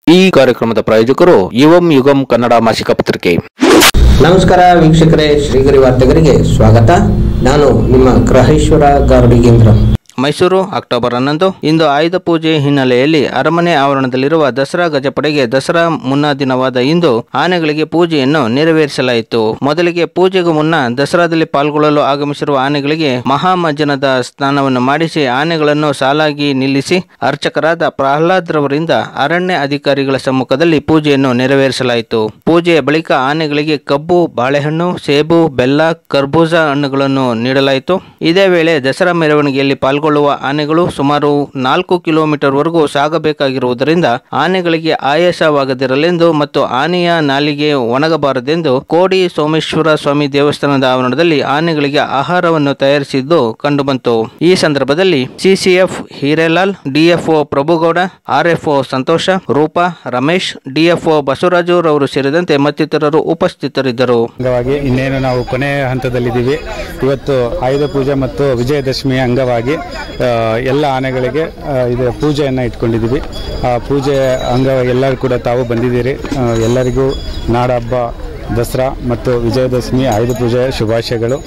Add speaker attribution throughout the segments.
Speaker 1: ಈ ಕಾರ್ಯಕ್ರಮದ ಪ್ರಾಯೋಜಕರು ಯುವಂ ಯುಗಂ ಕನ್ನಡ ಮಾಸಿಕ ಪತ್ರಿಕೆ
Speaker 2: ನಮಸ್ಕಾರ ವೀಕ್ಷಕರೇ ಶ್ರೀಗರಿ ವಾರ್ತೆಗರಿಗೆ ಸ್ವಾಗತ ನಾನು ನಿಮ್ಮ ಗ್ರಹೇಶ್ವರ ಗಾರುಡಿಗೇಂದ್ರ
Speaker 1: ಮೈಸೂರು ಅಕ್ಟೋಬರ್ ಹನ್ನೊಂದು ಇಂದು ಆಯುಧ ಪೂಜೆ ಹಿನ್ನೆಲೆಯಲ್ಲಿ ಅರಮನೆ ಆವರಣದಲ್ಲಿರುವ ದಸರಾ ಗಜಪಡೆಗೆ ದಸರಾ ಮುನ್ನಾ ದಿನವಾದ ಇಂದು ಆನೆಗಳಿಗೆ ಪೂಜೆಯನ್ನು ನೆರವೇರಿಸಲಾಯಿತು ಮೊದಲಿಗೆ ಪೂಜೆಗೂ ಮುನ್ನ ದಸರಾದಲ್ಲಿ ಪಾಲ್ಗೊಳ್ಳಲು ಆಗಮಿಸಿರುವ ಆನೆಗಳಿಗೆ ಮಹಾಮಜ್ಜನದ ಸ್ನಾನವನ್ನು ಮಾಡಿಸಿ ಆನೆಗಳನ್ನು ಸಾಲಾಗಿ ನಿಲ್ಲಿಸಿ ಅರ್ಚಕರಾದ ಪ್ರಹ್ಲಾದ್ ರವರಿಂದ ಅರಣ್ಯ ಅಧಿಕಾರಿಗಳ ಸಮ್ಮುಖದಲ್ಲಿ ಪೂಜೆಯನ್ನು ನೆರವೇರಿಸಲಾಯಿತು ಪೂಜೆಯ ಬಳಿಕ ಆನೆಗಳಿಗೆ ಕಬ್ಬು ಬಾಳೆಹಣ್ಣು ಸೇಬು ಬೆಲ್ಲ ಕರ್ಬೂಜ ಹಣ್ಣುಗಳನ್ನು ನೀಡಲಾಯಿತು ಇದೇ ವೇಳೆ ದಸರಾ ಮೆರವಣಿಗೆಯಲ್ಲಿ ಪಾಲ್ಗೊಳ್ಳುವ ಆನೆಗಳು ಸುಮಾರು ನಾಲ್ಕು ಕಿಲೋಮೀಟರ್ ವರೆಗೂ ಸಾಗಬೇಕಾಗಿರುವುದರಿಂದ ಆನೆಗಳಿಗೆ ಆಯಾಸವಾಗದಿರಲೆಂದು ಮತ್ತು ಆನೆಯ ನಾಲಿಗೆ ಒಣಗಬಾರದೆಂದು ಕೋಡಿ ಸೋಮೇಶ್ವರ ಸ್ವಾಮಿ ದೇವಸ್ಥಾನದ ಆವರಣದಲ್ಲಿ ಆನೆಗಳಿಗೆ ಆಹಾರವನ್ನು ತಯಾರಿಸಿದ್ದು ಕಂಡುಬಂತು ಈ ಸಂದರ್ಭದಲ್ಲಿ CCF Hiralal DFO Prabhugowda RFO Santosha Roopa Ramesh DFO Basavaraju ರವರು ಸೇರಿದಂತೆ ಮತ್ತಿತರರು ಉಪಸ್ಥಿತರಿದ್ದರು
Speaker 3: ಅಂಗವಾಗಿ ಇನ್ನೇನು ನಾವು ಕೊನೆಯ ಹಂತದಲ್ಲಿದ್ದೀವಿ ಇವತ್ತು ಆಯುಧ ಪೂಜೆ ಮತ್ತು ವಿಜಯದಶಮಿಯ ಅಂಗವಾಗಿ ಆ, ಎಲ್ಲ ಆನೆಗಳಿಗೆ ಆ, ಇದು ಪೂಜೆಯನ್ನು ಇಟ್ಕೊಂಡಿದ್ದೀವಿ ಆ ಪೂಜೆ ಅಂಗವಾಗಿ ಎಲ್ಲರೂ ಕೂಡ ತಾವು ಬಂದಿದ್ದೀರಿ ಆ, ಎಲ್ಲರಿಗೂ ನಾಡಹಬ್ಬ ದಸರಾ ಮತ್ತು ವಿಜಯದಶಮಿ ಆಯುಧ ಪೂಜೆಯ ಶುಭಾಶಯಗಳು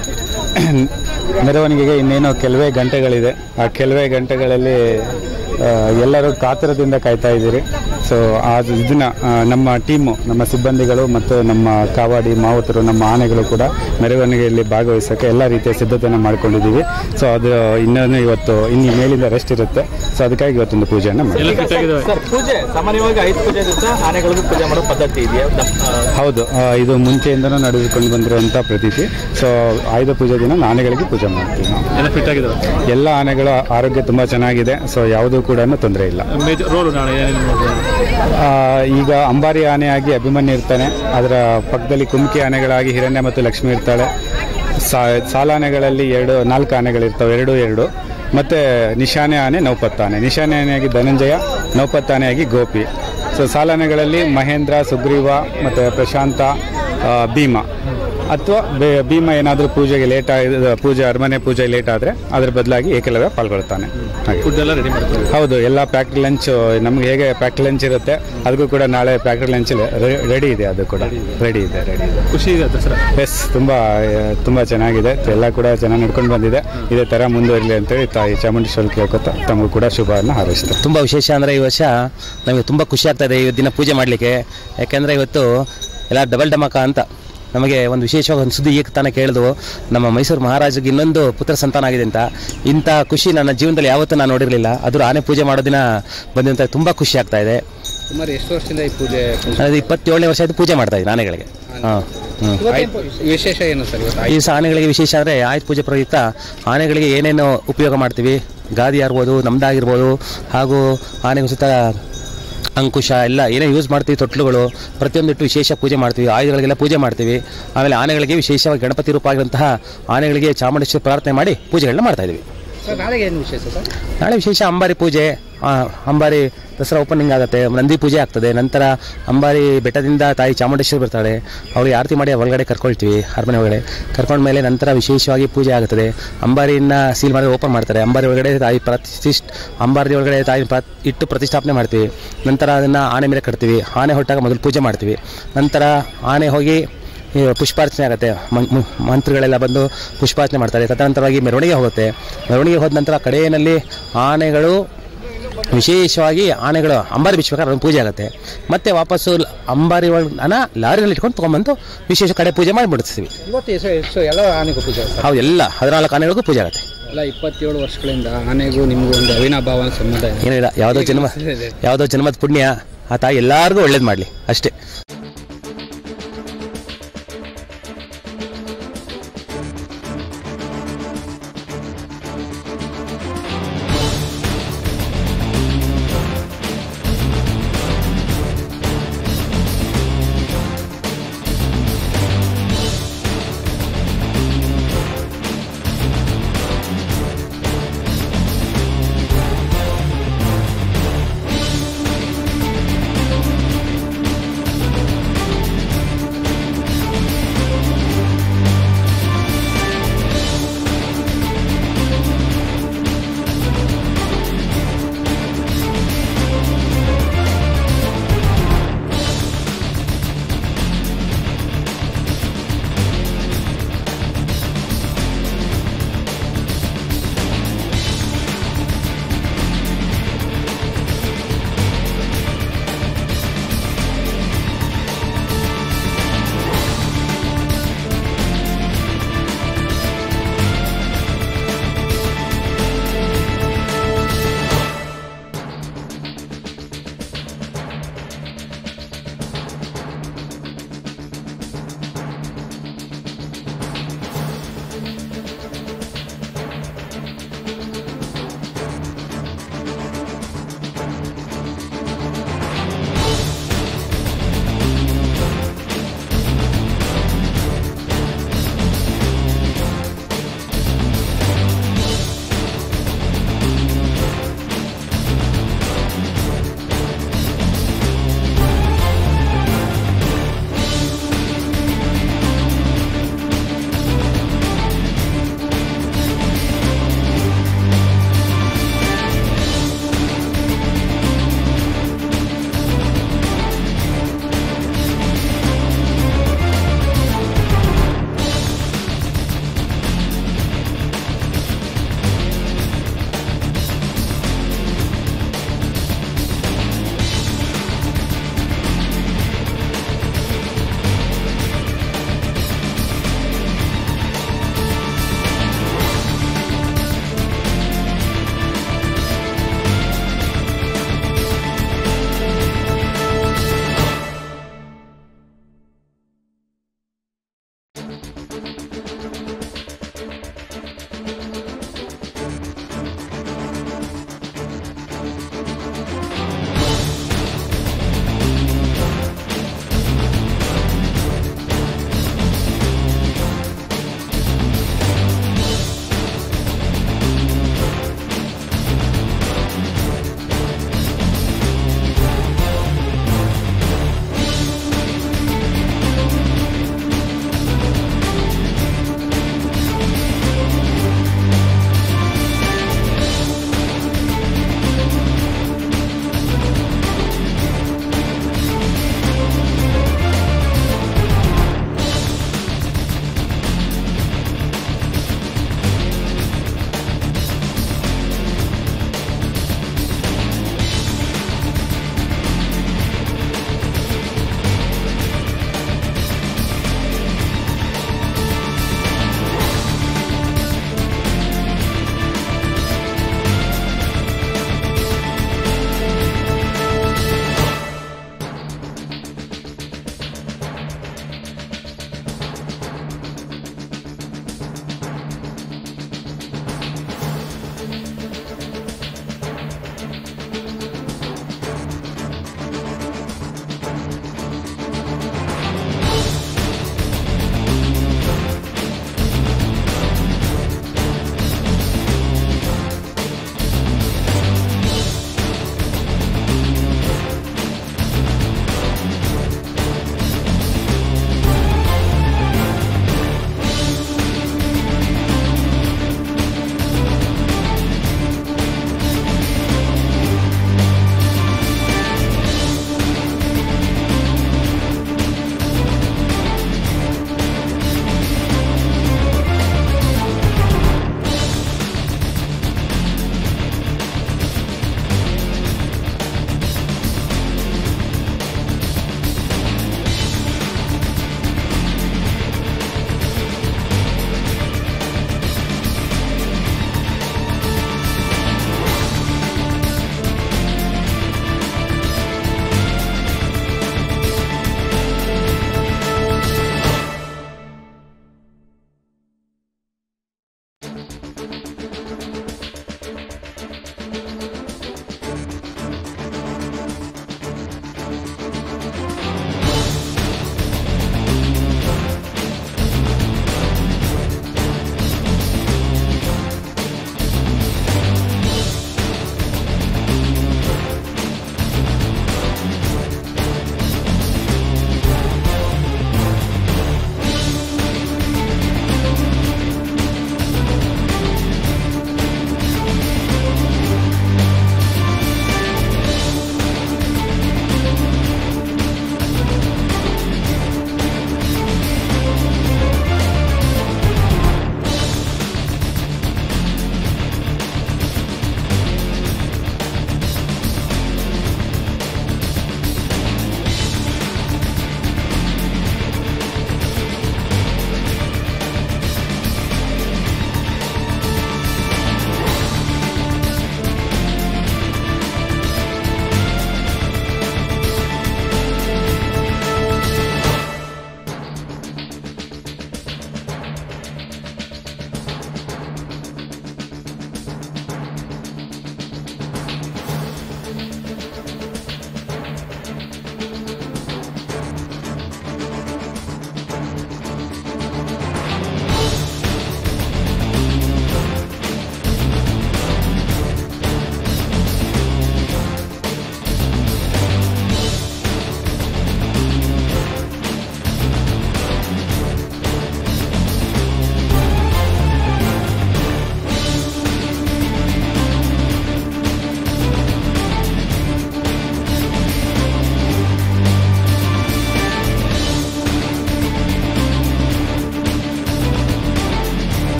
Speaker 3: ಮೆರವಣಿಗೆಗೆ ಇನ್ನೇನು ಕೆಲವೇ ಗಂಟೆಗಳಿದೆ ಆ ಕೆಲವೇ ಗಂಟೆಗಳಲ್ಲಿ ಆ, ಎಲ್ಲರೂ ಕಾತರದಿಂದ ಕಾಯ್ತಾ ಇದ್ದೀರಿ ಸೊ ಆ ಇದನ್ನ ಆ, ನಮ್ಮ ಟೀಮು ನಮ್ಮ ಸಿಬ್ಬಂದಿಗಳು ಮತ್ತು ನಮ್ಮ ಕಾವಾಡಿ ಮಾವುತರು ನಮ್ಮ ಆನೆಗಳು ಕೂಡ ಮೆರವಣಿಗೆಯಲ್ಲಿ ಭಾಗವಹಿಸೋಕ್ಕೆ ಎಲ್ಲ ರೀತಿಯ ಸಿದ್ಧತೆಯನ್ನು ಮಾಡ್ಕೊಂಡಿದ್ದೀವಿ ಸೊ ಅದು ಇನ್ನೊಂದು ಇವತ್ತು ಇನ್ನು ಮೇಲಿಂದ ರೆಸ್ಟ್ ಇರುತ್ತೆ ಸೊ ಅದಕ್ಕಾಗಿ ಇವತ್ತೊಂದು ಪೂಜೆಯನ್ನು ಮಾಡಿ
Speaker 4: ಸರ್ ಪೂಜೆ ಸಾಮಾನ್ಯವಾಗಿ ಐದು ಪೂಜೆ ದಿವಸ ಆನೆಗಳಿಗೂ ಪೂಜೆ ಮಾಡೋ ಪದ್ಧತಿ ಇದೆಯಾ ನಮ್- ಆ,
Speaker 3: ಹೌದು ಆ, ಇದು ಮುಂಚೆಯಿಂದನೂ ನಡೆದುಕೊಂಡು ಬಂದಿರುವಂಥ ಪ್ರತೀತಿ ಸೊ ಆಯುಧ ಪೂಜೆ ದಿನ ಆನೆಗಳಿಗೆ ಪೂಜೆ ಮಾಡ್ತೀವಿ ನಾವು
Speaker 4: ಎಲ್ಲ ಫಿಟ್ ಆಗಿದಾವೆ
Speaker 3: ಎಲ್ಲ ಆನೆಗಳ ಆರೋಗ್ಯ ತುಂಬ ಚೆನ್ನಾಗಿದೆ ಸೊ ಯಾವುದೂ ಕೂಡ ತೊಂದರೆ ಇಲ್ಲ
Speaker 4: ಮೇಜರ್ ರೋಲ್ ನಾಳೆ ಏನೇನು ಮಾಡ್ಬೋದು?
Speaker 3: ಆ, ಈಗ ಅಂಬಾರಿ ಆನೆಯಾಗಿ ಅಭಿಮನ್ಯು ಇರ್ತಾನೆ ಅದರ ಪಕ್ಕದಲ್ಲಿ ಕುಮ್ಕಿ ಆನೆಗಳಾಗಿ ಹಿರಣ್ಯ ಮತ್ತು ಲಕ್ಷ್ಮಿ ಇರ್ತಾಳೆ ಸಾ ಸಾಲಾನೆಗಳಲ್ಲಿ ಎರಡು ನಾಲ್ಕು ಆನೆಗಳಿರ್ತವೆ ಎರಡು ಎರಡು ಮತ್ತು ನಿಶಾನೆ ಆನೆ ನೌಪತ್ತಾನೆ ನಿಶಾನೆ ಆನೆಯಾಗಿ ಧನಂಜಯ ನೌಪತ್ತಾನೆಯಾಗಿ ಗೋಪಿ ಸೊ ಸಾಲಾನೆಗಳಲ್ಲಿ ಮಹೇಂದ್ರ ಸುಗ್ರೀವ ಮತ್ತು ಪ್ರಶಾಂತ ಆ, ಭೀಮ ಅಥವಾ ಭೀಮ ಏನಾದರೂ ಪೂಜೆಗೆ ಲೇಟ್ ಆಗಿ ಪೂಜೆ ಅರಮನೆ ಪೂಜೆ ಲೇಟ್ ಆದರೆ ಅದ್ರ ಬದಲಾಗಿ ಏಕಲವ್ಯ ಪಾಲ್ಗೊಳ್ತಾನೆ ಹಾಗೆ
Speaker 4: ಫುಡ್ ಎಲ್ಲ ರೆಡಿ ಮಾಡ್ತಾರೆ
Speaker 3: ಹೌದು ಎಲ್ಲ ಪ್ಯಾಕ್ಡ್ ಲಂಚ್ ನಮ್ಗೆ ಹೇಗೆ ಪ್ಯಾಕ್ಡ್ ಲಂಚ್ ಇರುತ್ತೆ ಅದಕ್ಕೂ ಕೂಡ ನಾಳೆ ಪ್ಯಾಕ್ಡ್ ಲಂಚ್ ರೆಡಿ ಇದೆ ಅದು ಕೂಡ ರೆಡಿ ಇದೆ ರೆಡಿ ಇದೆ
Speaker 4: ಖುಷಿ ಇದೆ ದಸರಾ
Speaker 3: ಎಸ್ ತುಂಬ ತುಂಬ ಚೆನ್ನಾಗಿದೆ ಎಲ್ಲ ಕೂಡ ಚೆನ್ನಾಗಿ ನಡ್ಕೊಂಡು ಬಂದಿದೆ ಇದೇ ಥರ ಮುಂದುವರಲಿ ಅಂತೇಳಿ ತಾಯಿ ಚಾಮುಂಡೇಶ್ವರಿ ಕೇಳ್ಕೊತಾ ತಮಗೂ ಕೂಡ ಶುಭವನ್ನು ಹಾರೈಸ್ತಾರೆ
Speaker 5: ತುಂಬ ವಿಶೇಷ ಅಂದರೆ ಈ ವರ್ಷ ನಮಗೆ ತುಂಬ ಖುಷಿ ಆಗ್ತಾ ಇದೆ ಇವತ್ತು ದಿನ ಪೂಜೆ ಮಾಡಲಿಕ್ಕೆ ಯಾಕೆಂದರೆ ಇವತ್ತು ಎಲ್ಲ ಡಬಲ್ ಡಮಕ ಅಂತ ನಮಗೆ ಒಂದು ವಿಶೇಷವಾಗಿ ಒಂದು ಸುದ್ದಿ ಈಗ ತಾನೇ ಕೇಳಿದ್ವು ನಮ್ಮ ಮೈಸೂರು ಮಹಾರಾಜಗೆ ಇನ್ನೊಂದು ಪುತ್ರ ಸಂತಾನ ಆಗಿದೆ ಅಂತ ಇಂಥ ಖುಷಿ ನನ್ನ ಜೀವನದಲ್ಲಿ ಯಾವತ್ತೂ ನಾನು ನೋಡಿರಲಿಲ್ಲ ಅದು ಆನೆ ಪೂಜೆ ಮಾಡೋ ದಿನ ಬಂದಂತ ತುಂಬ ಖುಷಿ ಆಗ್ತಾ ಇದೆ
Speaker 6: ಸುಮಾರು ಎಷ್ಟು ವರ್ಷದಿಂದ ಈ ಪೂಜೆ
Speaker 5: ಅದು ಇಪ್ಪತ್ತೇಳನೇ ವರ್ಷ ಆಯ್ತು ಪೂಜೆ ಮಾಡ್ತಾ ಇದ್ದೀನಿ ಆನೆಗಳಿಗೆ ಹಾಂ ಹ್ಞೂ
Speaker 6: ಆಯ್ತು, ವಿಶೇಷ ಏನು ಸರ್ ಇವತ್ತು
Speaker 5: ಈ ಸಹ ಆನೆಗಳಿಗೆ ವಿಶೇಷ ಅಂದರೆ ಆಯುಧ ಪೂಜೆ ಪ್ರಯುಕ್ತ ಆನೆಗಳಿಗೆ ಏನೇನು ಉಪಯೋಗ ಮಾಡ್ತೀವಿ ಗಾದಿ ಇರ್ಬೋದು ನಮ್ದಾಗಿರ್ಬೋದು ಹಾಗೂ ಆನೆಗೂ ಸುತ್ತ ಅಂಕುಶ ಎಲ್ಲ ಏನೇ ಯೂಸ್ ಮಾಡ್ತೀವಿ ತೊಟ್ಲುಗಳು ಪ್ರತಿಯೊಂದು ಇಟ್ಟು ವಿಶೇಷ ಪೂಜೆ ಮಾಡ್ತೀವಿ ಆಯುಧಗಳಿಗೆಲ್ಲ ಪೂಜೆ ಮಾಡ್ತೀವಿ ಆಮೇಲೆ ಆನೆಗಳಿಗೆ ವಿಶೇಷವಾಗಿ ಗಣಪತಿ ರೂಪವಾಗಿರುವಂತಹ ಆನೆಗಳಿಗೆ ಚಾಮುಂಡೇಶ್ವರಿ ಪ್ರಾರ್ಥನೆ ಮಾಡಿ ಪೂಜೆಗಳನ್ನ ಮಾಡ್ತಾ ಇದ್ದೀವಿ
Speaker 6: ಸರ್ ನಾಳೆಗೆ ಏನು ವಿಶೇಷ ಸರ್
Speaker 5: ನಾಳೆ ವಿಶೇಷ ಅಂಬಾರಿ ಪೂಜೆ ಆ, ಅಂಬಾರಿ ದಸರಾ ಓಪನಿಂಗ್ ಆಗುತ್ತೆ ನಂದಿ ಪೂಜೆ ಆಗ್ತದೆ ನಂತರ ಅಂಬಾರಿ ಬೆಟ್ಟದಿಂದ ತಾಯಿ ಚಾಮುಂಡೇಶ್ವರಿ ಬರ್ತಾಳೆ ಅವಳಿಗೆ ಆರತಿ ಮಾಡಿ ಒಳಗಡೆ ಕರ್ಕೊಳ್ತೀವಿ ಅರಮನೆ ಒಳಗಡೆ ಕರ್ಕೊಂಡ ಮೇಲೆ ನಂತರ ವಿಶೇಷವಾಗಿ ಪೂಜೆ ಆಗುತ್ತದೆ ಅಂಬಾರಿನ ಸೀಲ್ ಮಾಡಿ ಓಪನ್ ಮಾಡ್ತಾರೆ ಅಂಬಾರಿ ಒಳಗಡೆ ತಾಯಿ ಪ್ರತಿಷ್ಠ ಅಂಬಾರಿ ಒಳಗಡೆ ತಾಯಿ ಪ್ರ ಇಟ್ಟು ಪ್ರತಿಷ್ಠಾಪನೆ ಮಾಡ್ತೀವಿ ನಂತರ ಅದನ್ನು ಆನೆ ಮೇಲೆ ಕಟ್ತೀವಿ ಆನೆ ಹೊಟ್ಟಾಗ ಮೊದಲು ಪೂಜೆ ಮಾಡ್ತೀವಿ ನಂತರ ಆನೆ ಹೋಗಿ ಈ ಪುಷ್ಪಾರ್ಚನೆ ಆಗುತ್ತೆ ಮಂ- ಮಂ- ಮಂತ್ರಿಗಳೆಲ್ಲ ಬಂದು ಪುಷ್ಪಾರ್ಚನೆ ಮಾಡ್ತಾರೆ ತದನಂತರವಾಗಿ ಮೆರವಣಿಗೆ ಹೋಗುತ್ತೆ ಮೆರವಣಿಗೆ ಹೋದ ನಂತರ ಕಡೆಯಲ್ಲಿ ಆನೆಗಳು ವಿಶೇಷವಾಗಿ ಆನೆಗಳು ಅಂಬಾರಿ ಬಿಚ್ಚಬೇಕಾದ್ರೆ ಒಂದು ಪೂಜೆ ಆಗುತ್ತೆ ಮತ್ತೆ ವಾಪಸ್ಸು ಲ- ಅಂಬಾರಿ ಒಳನ ಲಾರಿನಲ್ಲಿ ಇಟ್ಕೊಂಡು ತೊಗೊಂಬಂದು ವಿಶೇಷ ಕಡೆ ಪೂಜೆ ಮಾಡಿಬಿಡ್ತೀವಿ
Speaker 6: ಇವತ್ತು ಎಷ್ಟು ಎಷ್ಟು ಎಲ್ಲ ಆನೆಗೂ ಪೂಜೆ ಸರ್
Speaker 5: ಹೌದು ಎಲ್ಲ ಹದಿನಾಲ್ಕು ಆನೆಗಳಿಗೂ ಪೂಜೆ ಆಗುತ್ತೆ
Speaker 6: ಎಲ್ಲ ಇಪ್ಪತ್ತೇಳು ವರ್ಷಗಳಿಂದ ಆನೆಗೂ ನಿಮಗೂ ಒಂದು ಅವಿನಾಭಾವ ಸಂಬಂಧ ಇದೆ
Speaker 5: ಏನಿಲ್ಲ ಯಾವುದೋ ಜನ್ಮ ಯಾವುದೋ ಜನ್ಮದ ಪುಣ್ಯ ಆ ತಾಯಿ ಎಲ್ಲರಿಗೂ ಒಳ್ಳೇದು ಮಾಡಲಿ ಅಷ್ಟೇ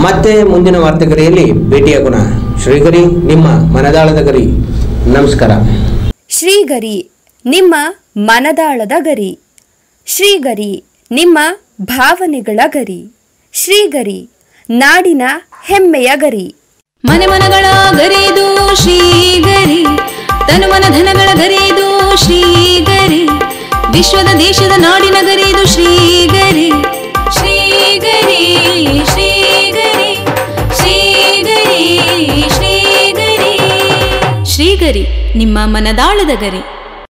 Speaker 2: ಮತ್ತೆ ಮುಂದಿನ ವಾರ್ತೆಗರಿಯಲ್ಲಿ ಭೇಟಿಯಾಗೋಣ ಶ್ರೀಗರಿ ನಿಮ್ಮ ಮನದಾಳದ ಗರಿ ನಮಸ್ಕಾರ
Speaker 7: ಶ್ರೀಗರಿ ನಿಮ್ಮ ಮನದಾಳದ ಗರಿ ಶ್ರೀಗರಿ ನಿಮ್ಮ ಭಾವನೆಗಳ ಗರಿ ಶ್ರೀಗರಿ ನಾಡಿನ ಹೆಮ್ಮೆಯ ಗರಿ
Speaker 8: ಮನೆ ಮನಗಳ ಗರಿದು ಶ್ರೀಗರಿ ತನು ಮನ ಧನಗಳ ಗರಿದು ಶ್ರೀಗರಿ ವಿಶ್ವದ ದೇಶದ ನಾಡಿನ ಗರಿದು ಶ್ರೀಗರಿ ಶ್ರೀಗರಿ ಶ್ರೀಗರಿ ಶ್ರೀಗರಿ ಶ್ರೀಗರಿ ಶ್ರೀಗರಿ ನಿಮ್ಮ ಮನದಾಳದ ಗರಿ